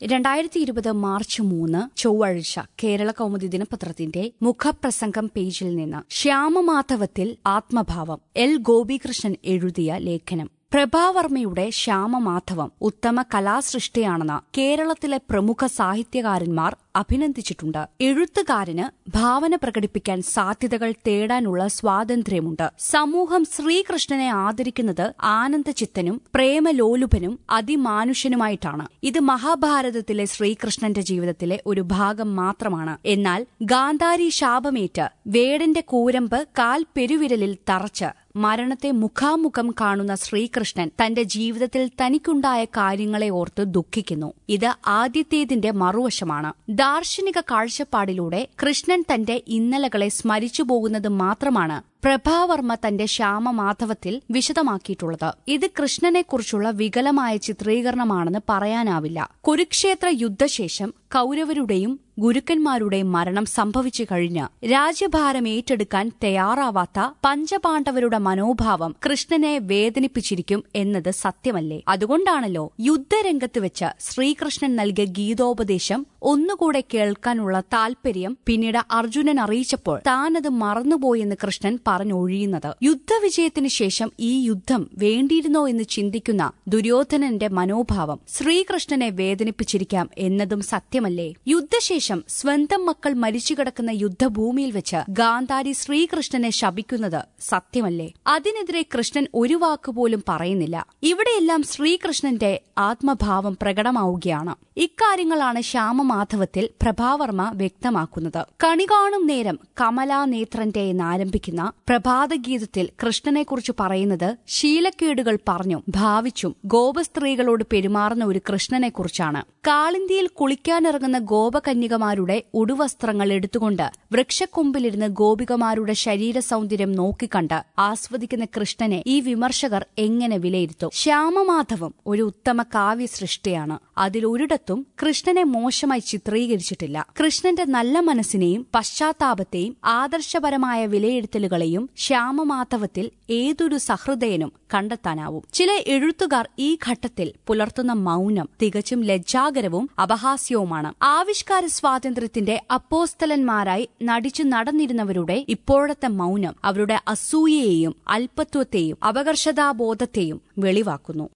രണ്ടായിരത്തി ഇരുപത് മാർച്ച് മൂന്ന് ചൊവ്വാഴ്ച കേരള കൗമുദി ദിനപത്രത്തിന്റെ മുഖപ്രസംഗം പേജിൽ നിന്ന് ശ്യാമമാധവത്തിൽ ആത്മഭാവം എൽ ഗോപികൃഷ്ണൻ എഴുതിയ ലേഖനം പ്രഭാവർമ്മയുടെ ശ്യാമമാധവം ഉത്തമ കലാസൃഷ്ടിയാണെന്ന് കേരളത്തിലെ പ്രമുഖ സാഹിത്യകാരന്മാർ അഭിനന്ദിച്ചിട്ടുണ്ട് എഴുത്തുകാരന് ഭാവന പ്രകടിപ്പിക്കാൻ സാധ്യതകൾ തേടാനുള്ള സ്വാതന്ത്ര്യമുണ്ട് സമൂഹം ശ്രീകൃഷ്ണനെ ആദരിക്കുന്നത് ആനന്ദചിത്തനും പ്രേമലോലുപനും അതിമാനുഷ്യനുമായിട്ടാണ് ഇത് മഹാഭാരതത്തിലെ ശ്രീകൃഷ്ണന്റെ ജീവിതത്തിലെ ഒരു ഭാഗം മാത്രമാണ് എന്നാൽ ഗാന്ധാരി ശാപമേറ്റ് വേടന്റെ കൂരമ്പ് കാൽ പെരുവിരലിൽ തറച്ച് മരണത്തെ മുഖാമുഖം കാണുന്ന ശ്രീകൃഷ്ണൻ തന്റെ ജീവിതത്തിൽ തനിക്കുണ്ടായ കാര്യങ്ങളെ ഓർത്ത് ദുഃഖിക്കുന്നു ഇത് ആദ്യത്തേതിന്റെ മറുവശമാണ് ദാർശനിക കാഴ്ചപ്പാടിലൂടെ കൃഷ്ണൻ തന്റെ ഇന്നലകളെ സ്മരിച്ചു പോകുന്നത് മാത്രമാണ് പ്രഭാവർമ്മ തന്റെ ശ്യാമമാധവത്തിൽ വിശദമാക്കിയിട്ടുള്ളത് ഇത് കൃഷ്ണനെക്കുറിച്ചുള്ള വികലമായ ചിത്രീകരണമാണെന്ന് പറയാനാവില്ല കുരുക്ഷേത്ര യുദ്ധശേഷം കൌരവരുടെയും ഗുരുക്കന്മാരുടെയും മരണം സംഭവിച്ചു കഴിഞ്ഞ് രാജ്യഭാരം ഏറ്റെടുക്കാൻ തയ്യാറാവാത്ത പഞ്ചപാണ്ഡവരുടെ മനോഭാവം കൃഷ്ണനെ വേദനിപ്പിച്ചിരിക്കും എന്നത് സത്യമല്ലേ അതുകൊണ്ടാണല്ലോ യുദ്ധരംഗത്ത് വെച്ച് ശ്രീകൃഷ്ണൻ നൽകിയ ഗീതോപദേശം ഒന്നുകൂടെ കേൾക്കാനുള്ള താൽപര്യം പിന്നീട് അർജുനൻ അറിയിച്ചപ്പോൾ താനത് മറന്നുപോയെന്ന് കൃഷ്ണൻ പറഞ്ഞൊഴിയുന്നത് യുദ്ധവിജയത്തിനു ശേഷം ഈ യുദ്ധം വേണ്ടിയിരുന്നോ എന്ന് ചിന്തിക്കുന്ന ദുര്യോധനന്റെ മനോഭാവം ശ്രീകൃഷ്ണനെ വേദനിപ്പിച്ചിരിക്കാം എന്നതും സത്യമല്ലേ യുദ്ധശേഷം സ്വന്തം മക്കൾ മരിച്ചുകിടക്കുന്ന യുദ്ധഭൂമിയിൽ വെച്ച് ഗാന്ധാരി ശ്രീകൃഷ്ണനെ ശപിക്കുന്നത് സത്യമല്ലേ അതിനെതിരെ കൃഷ്ണൻ ഒരു വാക്കുപോലും പറയുന്നില്ല ഇവിടെയെല്ലാം ശ്രീകൃഷ്ണന്റെ ആത്മഭാവം പ്രകടമാവുകയാണ് ഇക്കാര്യങ്ങളാണ് ശ്യാമമാധവത്തിൽ പ്രഭാവർമ്മ വ്യക്തമാക്കുന്നത് കണി കാണും നേരം കമലാനേത്രന്റെ എന്നാരംഭിക്കുന്ന പ്രഭാതഗീതത്തിൽ കൃഷ്ണനെക്കുറിച്ച് പറയുന്നത് ശീലക്കേടുകൾ പറഞ്ഞും ഭാവിച്ചും ഗോപസ്ത്രീകളോട് പെരുമാറുന്ന ഒരു കൃഷ്ണനെക്കുറിച്ചാണ് കാളിന്തിയിൽ കുളിക്കാനിറങ്ങുന്ന ഗോപകന്യകമാരുടെ ഉടുവസ്ത്രങ്ങൾ എടുത്തുകൊണ്ട് വൃക്ഷക്കൊമ്പിലിരുന്ന് ഗോപികമാരുടെ ശരീര സൗന്ദര്യം നോക്കിക്കണ്ട് ആസ്വദിക്കുന്ന കൃഷ്ണനെ ഈ വിമർശകർ എങ്ങനെ വിലയിരുത്തും ശ്യാമമാധവം ഒരു ഉത്തമ കാവ്യ സൃഷ്ടിയാണ് അതിലൊരിടത്തും കൃഷ്ണനെ മോശമായി ചിത്രീകരിച്ചിട്ടില്ല കൃഷ്ണന്റെ നല്ല മനസ്സിനെയും പശ്ചാത്താപത്തെയും ആദർശപരമായ വിലയിരുത്തലുകളെയും ശ്യാമമാധവത്തിൽ ഏതൊരു സഹൃദയനും കണ്ടെത്താനാവും ചില എഴുത്തുകാർ ഈ ഘട്ടത്തിൽ പുലർത്തുന്ന മൗനം തികച്ചും ലജ്ജാകരവും അപഹാസ്യവുമാണ് ആവിഷ്കാര സ്വാതന്ത്ര്യത്തിന്റെ അപ്പോസ്തലന്മാരായി നടിച്ചു നടന്നിരുന്നവരുടെ ഇപ്പോഴത്തെ മൗനം അവരുടെ അസൂയയെയും അല്പത്വത്തെയും അപകർഷതാബോധത്തെയും വെളിവാക്കുന്നു